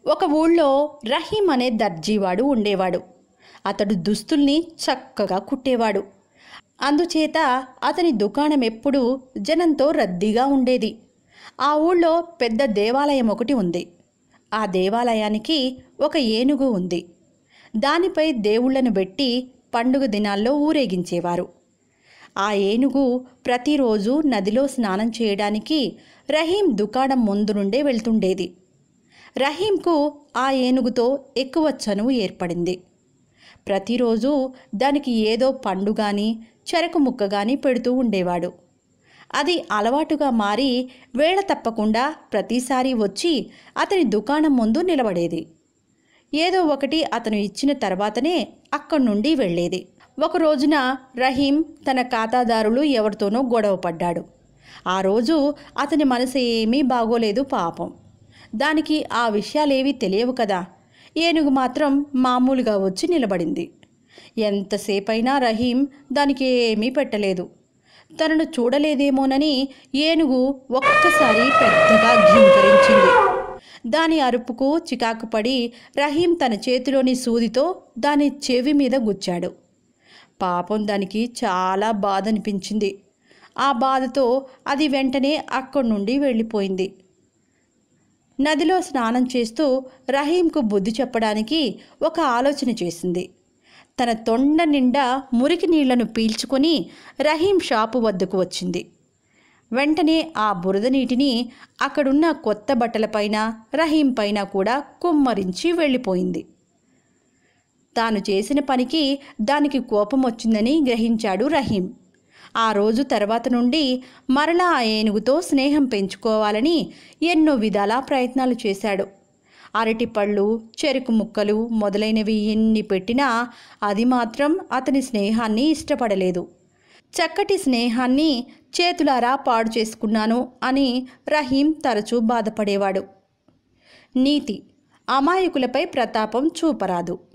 ఒక ఊళ్ళో రహీం అనే దర్జీవాడు ఉండేవాడు అతడు దుస్తుల్ని చక్కగా కుట్టేవాడు అందుచేత అతని దుకాణం ఎప్పుడూ జనంతో రద్దీగా ఉండేది ఆ ఊళ్ళో పెద్ద దేవాలయం ఒకటి ఉంది ఆ దేవాలయానికి ఒక ఏనుగు ఉంది దానిపై దేవుళ్లను పెట్టి పండుగ దినాల్లో ఊరేగించేవారు ఆ ఏనుగు ప్రతిరోజు నదిలో స్నానం చేయడానికి రహీం దుకాణం ముందు నుండే వెళ్తుండేది రహీంకు ఆ ఏనుగుతో ఎక్కువ చనువు ఏర్పడింది ప్రతిరోజు దానికి ఏదో పండు గాని చెరకు ముక్క గాని పెడుతూ ఉండేవాడు అది అలవాటుగా మారి వేళ తప్పకుండా ప్రతిసారి వచ్చి అతని దుకాణం ముందు నిలబడేది ఏదో ఒకటి అతను ఇచ్చిన తర్వాతనే అక్కడి నుండి వెళ్ళేది ఒక రోజున రహీం తన ఖాతాదారులు ఎవరితోనో గొడవ పడ్డాడు ఆ రోజు అతని మనసు ఏమీ బాగోలేదు పాపం దానికి ఆ విషయాలేవీ తెలియవు కదా ఏనుగు మాత్రం మామూలుగా వచ్చి నిలబడింది ఎంతసేపైనా రహీం దానికి ఏమీ పెట్టలేదు తనను చూడలేదేమోనని ఏనుగు ఒక్కసారి పెద్దగా ఘీంకరించింది దాని అరుపుకు చికాకు పడి రహీం తన చేతిలోని సూదితో దాని చెవి మీద గుచ్చాడు పాపం దానికి చాలా బాధ అనిపించింది ఆ బాధతో అది వెంటనే అక్కడి నుండి వెళ్ళిపోయింది నదిలో స్నానం చేస్తూ రహీంకు బుద్ధి చెప్పడానికి ఒక ఆలోచన చేసింది తన తొండ నిండా మురికి నీళ్లను పీల్చుకొని రహీం షాపు వద్దకు వచ్చింది వెంటనే ఆ బురద నీటిని అక్కడున్న కొత్త బట్టలపైన రహీం పైన కూడా కుమ్మరించి వెళ్ళిపోయింది తాను చేసిన పనికి దానికి కోపం వచ్చిందని గ్రహించాడు రహీం ఆ రోజు తర్వాత నుండి మరలా ఆ ఏనుగుతో స్నేహం పెంచుకోవాలని ఎన్నో విధాలా ప్రయత్నాలు చేశాడు అరటిపళ్ళు చెరుకు ముక్కలు మొదలైనవి ఎన్ని పెట్టినా అది మాత్రం అతని స్నేహాన్ని ఇష్టపడలేదు చక్కటి స్నేహాన్ని చేతులారా పాడు చేసుకున్నాను అని రహీం తరచూ బాధపడేవాడు నీతి అమాయకులపై ప్రతాపం చూపరాదు